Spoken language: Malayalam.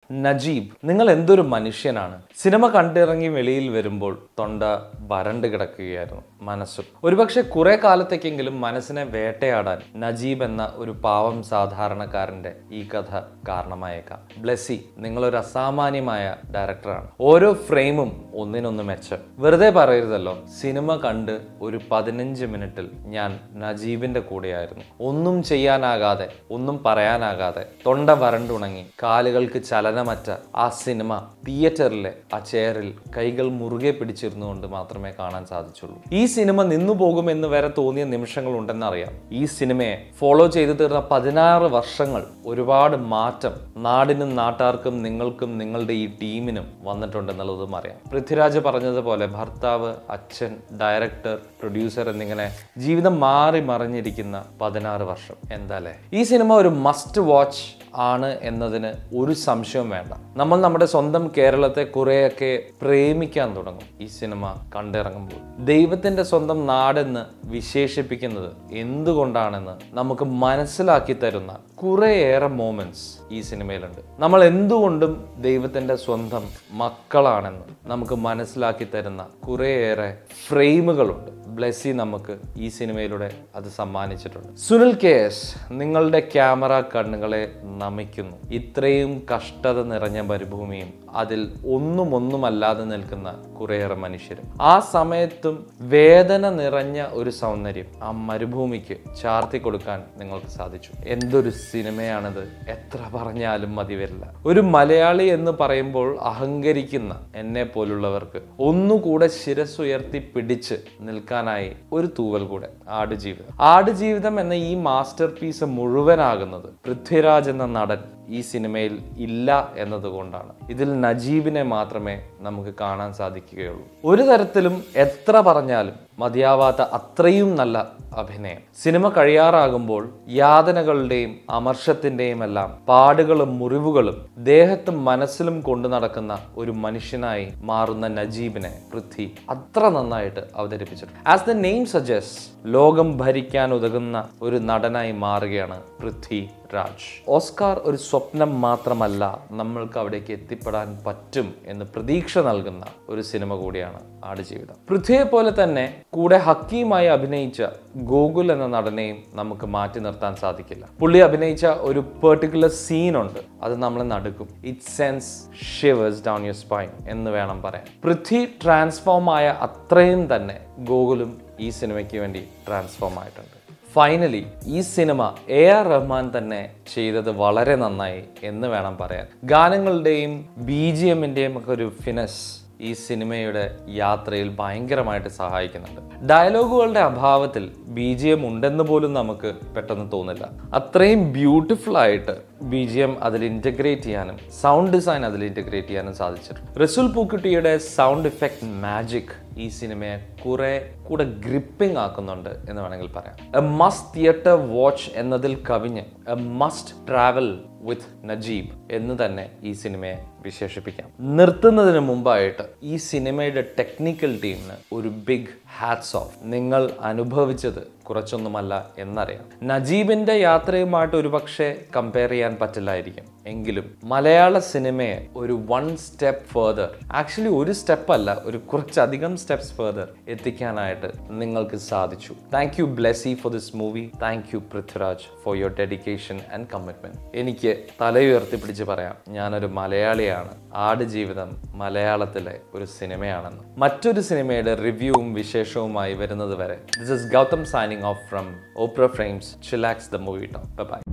നജീബ് നിങ്ങൾ എന്തൊരു മനുഷ്യനാണ് സിനിമ കണ്ടിറങ്ങി വെളിയിൽ വരുമ്പോൾ തൊണ്ട വരണ്ട് കിടക്കുകയായിരുന്നു മനസ്സും ഒരുപക്ഷെ കുറെ കാലത്തേക്കെങ്കിലും മനസ്സിനെ വേട്ടയാടാൻ നജീബ് എന്ന ഒരു പാവം സാധാരണക്കാരന്റെ ഈ കഥ കാരണമായേക്കാം ബ്ലെസ്സി നിങ്ങളൊരു അസാമാന്യമായ ഡയറക്ടറാണ് ഓരോ ഫ്രെയിമും ഒന്നിനൊന്ന് മെച്ചം വെറുതെ പറയരുതല്ലോ സിനിമ കണ്ട് ഒരു പതിനഞ്ച് മിനിറ്റിൽ ഞാൻ നജീബിന്റെ കൂടെയായിരുന്നു ഒന്നും ചെയ്യാനാകാതെ ഒന്നും പറയാനാകാതെ തൊണ്ട വരണ്ടുണങ്ങി കാലുകൾക്ക് ചലനമറ്റ ആ സിനിമ തിയേറ്ററിലെ ആ ചെയറിൽ കൈകൾ മുറുകെ പിടിച്ചിരുന്നുകൊണ്ട് മാത്രമേ കാണാൻ സാധിച്ചുള്ളൂ ഈ സിനിമ നിന്നു പോകുമെന്ന് വരെ തോന്നിയ നിമിഷങ്ങൾ ഉണ്ടെന്നറിയാം ഈ സിനിമയെ ഫോളോ ചെയ്തു തീർന്ന പതിനാറ് വർഷങ്ങൾ ഒരുപാട് മാറ്റം നാടിനും നാട്ടാർക്കും നിങ്ങൾക്കും നിങ്ങളുടെ ഈ ടീമിനും വന്നിട്ടുണ്ടെന്നുള്ളതും അറിയാം പൃഥ്വിരാജ് പറഞ്ഞതുപോലെ ഭർത്താവ് അച്ഛൻ ഡയറക്ടർ പ്രൊഡ്യൂസർ എന്നിങ്ങനെ ജീവിതം മാറി മറിഞ്ഞിരിക്കുന്ന പതിനാറ് വർഷം എന്താല്ലേ ഈ സിനിമ ഒരു മസ്റ്റ് വാച്ച് ആണ് എന്നതിന് ഒരു സംശയവും വേണ്ട നമ്മൾ നമ്മുടെ സ്വന്തം കേരളത്തെ കുറേയൊക്കെ പ്രേമിക്കാൻ തുടങ്ങും ഈ സിനിമ കണ്ടിറങ്ങുമ്പോൾ ദൈവത്തിന്റെ സ്വന്തം നാടെന്ന് വിശേഷിപ്പിക്കുന്നത് എന്തുകൊണ്ടാണെന്ന് നമുക്ക് മനസ്സിലാക്കി തരുന്ന കുറേയേറെ മോമെന്റ്സ് ഈ സിനിമയിലുണ്ട് നമ്മൾ എന്തുകൊണ്ടും ദൈവത്തിന്റെ സ്വന്തം മക്കളാണെന്ന് നമുക്ക് മനസ്സിലാക്കി തരുന്ന കുറേയേറെ ഫ്രെയിമുകളുണ്ട് ബ്ലെസ്സി നമുക്ക് ഈ സിനിമയിലൂടെ അത് സമ്മാനിച്ചിട്ടുണ്ട് സുനിൽ കെ എസ് നിങ്ങളുടെ ക്യാമറ കണ്ണുകളെ നമിക്കുന്നു ഇത്രയും കഷ്ടത നിറഞ്ഞ മരുഭൂമിയും അതിൽ ഒന്നും ഒന്നുമല്ലാതെ നിൽക്കുന്ന കുറേയേറെ മനുഷ്യരും ആ സമയത്തും വേദന നിറഞ്ഞ ഒരു സൗന്ദര്യം ആ മരുഭൂമിക്ക് ചാർത്തി കൊടുക്കാൻ നിങ്ങൾക്ക് സാധിച്ചു എന്തൊരു സിനിമയാണിത് എത്ര പറഞ്ഞാലും മതി വരില്ല ഒരു മലയാളി എന്ന് പറയുമ്പോൾ അഹങ്കരിക്കുന്ന എന്നെ പോലുള്ളവർക്ക് ഒന്നുകൂടെ ശിരസുയർത്തി പിടിച്ച് നിൽക്കാനായി ഒരു തൂവൽ കൂടെ ആടുജീവിതം ആടുജീവിതം എന്ന ഈ മാസ്റ്റർ പീസ് മുഴുവനാകുന്നത് പൃഥ്വിരാജ് എന്ന നടൻ ഈ സിനിമയിൽ ഇല്ല എന്നതുകൊണ്ടാണ് ഇതിൽ നജീബിനെ മാത്രമേ നമുക്ക് കാണാൻ സാധിക്കുകയുള്ളൂ ഒരു തരത്തിലും എത്ര പറഞ്ഞാലും മതിയാവാത്ത അത്രയും നല്ല അഭിനയം സിനിമ കഴിയാറാകുമ്പോൾ യാതനകളുടെയും അമർഷത്തിന്റെയും എല്ലാം പാടുകളും മുറിവുകളും ദേഹത്തും മനസ്സിലും കൊണ്ടു നടക്കുന്ന ഒരു മനുഷ്യനായി മാറുന്ന നജീബിനെ പൃഥ്വി അത്ര നന്നായിട്ട് അവതരിപ്പിച്ചിട്ടുണ്ട് ആസ് ദ നെയിം സജസ്റ്റ് ലോകം ഭരിക്കാൻ ഉതകുന്ന ഒരു നടനായി മാറുകയാണ് പൃഥ്വി രാജ് ഓസ്കാർ ഒരു സ്വപ്നം മാത്രമല്ല നമ്മൾക്ക് അവിടേക്ക് എത്തിപ്പെടാൻ പറ്റും എന്ന് പ്രതീക്ഷ നൽകുന്ന ഒരു സിനിമ കൂടിയാണ് ആടുജീവിതം പൃഥ്വിയെ പോലെ തന്നെ കൂടെ ഹക്കീമായി അഭിനയിച്ച ഗോകുൽ എന്ന നടനെയും നമുക്ക് മാറ്റി നിർത്താൻ സാധിക്കില്ല പുള്ളി അഭിനയിച്ച ഒരു പെർട്ടിക്കുലർ സീനുണ്ട് അത് നമ്മളെ നടുക്കും it sends shivers down your spine എന്ന് വേണം പറയാൻ പൃഥ്വി ട്രാൻസ്ഫോം ആയ അത്രയും തന്നെ ഗോകുലും ഈ സിനിമയ്ക്ക് വേണ്ടി ട്രാൻസ്ഫോം ആയിട്ടുണ്ട് ഫൈനലി ഈ സിനിമ എ ആർ റഹ്മാൻ തന്നെ ചെയ്തത് വളരെ നന്നായി എന്ന് വേണം പറയാൻ ഗാനങ്ങളുടെയും ബി ജി എമ്മിൻ്റെയും ഒക്കെ ഒരു ഫിനസ് ഈ സിനിമയുടെ യാത്രയിൽ ഭയങ്കരമായിട്ട് സഹായിക്കുന്നുണ്ട് ഡയലോഗുകളുടെ അഭാവത്തിൽ ബി ജി എം ഉണ്ടെന്ന് പോലും നമുക്ക് പെട്ടെന്ന് തോന്നില്ല അത്രയും ബ്യൂട്ടിഫുൾ ആയിട്ട് ബി ജി എം അതിൽ ഇൻറ്റഗ്രേറ്റ് ചെയ്യാനും സൗണ്ട് ഡിസൈൻ അതിൽ ഇൻറ്റഗ്രേറ്റ് ചെയ്യാനും സാധിച്ചിട്ടുണ്ട് റസുൽ പൂക്കുട്ടിയുടെ സൗണ്ട് ഇഫക്റ്റ് മാജിക് ഈ സിനിമയെ കുറെ കൂടെ ഗ്രിപ്പിംഗ് ആക്കുന്നുണ്ട് എന്ന് വേണമെങ്കിൽ പറയാം എ മസ്റ്റ് തിയേറ്റർ വാച്ച് എന്നതിൽ കവിഞ്ഞ് a must travel with Najeeb എന്ന് തന്നെ ഈ സിനിമയെ വിശേഷിപ്പിക്കാം നിർത്തുന്നതിന് മുമ്പായിട്ട് ഈ സിനിമയുടെ ടെക്നിക്കൽ ടീമിന് ഒരു ബിഗ് ഹാറ്റ്സ് ഓഫ് നിങ്ങൾ അനുഭവിച്ചത് കുറച്ചൊന്നുമല്ല എന്നറിയാം നജീബിന്റെ യാത്രയുമായിട്ട് ഒരുപക്ഷെ കമ്പയർ ചെയ്യാൻ പറ്റില്ലായിരിക്കും എങ്കിലും മലയാള സിനിമയെ ഒരു വൺ സ്റ്റെപ്പ് ഫെർദർ ആക്ച്വലി ഒരു സ്റ്റെപ്പ് അല്ല ഒരു കുറച്ചധികം സ്റ്റെപ്സ് ഫെർദർ എത്തിക്കാനായിട്ട് നിങ്ങൾക്ക് സാധിച്ചു thank you Blessy for this movie thank you Prithviraj for your dedication and commitment എനിക്ക് തലയുയർത്തി പിടിച്ച് പറയാം ഞാനൊരു മലയാളിയാണ് ആടുജീവിതം മലയാളത്തിലെ ഒരു സിനിമയാണെന്ന് മറ്റൊരു സിനിമയുടെ റിവ്യൂവും വിശേഷവുമായി വരുന്നത് വരെ this is Gautham signing off from Opra frames chillax the movie top by